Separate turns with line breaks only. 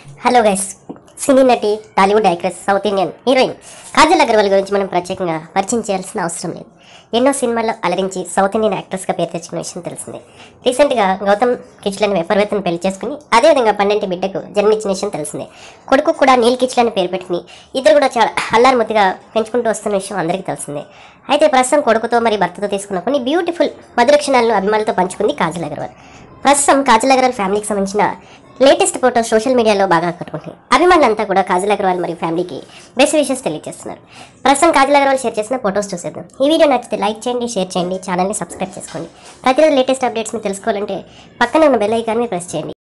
hello guys cine నటి Tollywood actress south Indian heroine Kajal Agarwal గురించి మనం ప్రత్యేకంగా పరిచయం చేయాల్సిన అవసరం లేదు ఎన్నో సినిమాల్లో అలరించి సౌత్ ఇండియన్ యాక్ట్రెస్గా పేరు తెచ్చిన విషయం తెలిసిందే రీసెంట్గా గౌతమ్ కిచ్లని విపర్వేతను పెళ్లి చేసుకుని అదేవిధంగా పన్నెంటి బిడ్డకు జన్మించిన విషయం తెలిసిందే కొడుకు కూడా నీల్ కిచ్లని పేరు పెట్టుకుని ఇద్దరు కూడా చాలా అల్లారు ముద్దుగా పెంచుకుంటూ వస్తున్న విషయం అందరికీ తెలిసిందే అయితే ప్రస్తుతం కొడుకుతో మరి భర్తతో తీసుకున్న కొన్ని బ్యూటిఫుల్ మధుర క్షణాలను అభిమానులతో పంచుకుంది కాజల్ అగర్వాల్ ప్రస్తుతం కాజల్ అగర్వాల్ ఫ్యామిలీకి సంబంధించిన లేటెస్ట్ ఫోటో సోషల్ మీడియాలో బాగా కట్టుకుంటున్నాయి అభిమానులంతా కూడా కాజల్ అగర్వాల్ మరియు ఫ్యామిలీకి బెస్ట్ విషెస్ తెలియజేస్తున్నారు ప్రస్తుతం కాజల్ అగర్వాల్ షేర్ చేసిన ఫోటోస్ చూసేద్దాం ఈ వీడియో నచ్చితే లైక్ చేయండి షేర్ చేయండి ఛానల్ని సబ్స్క్రైబ్ చేసుకోండి ప్రతిరోజు లేటెస్ట్ అప్డేట్స్ని తెలుసుకోవాలంటే పక్కన ఉన్న బెల్ ఐకాన్ని ప్రెస్ చేయండి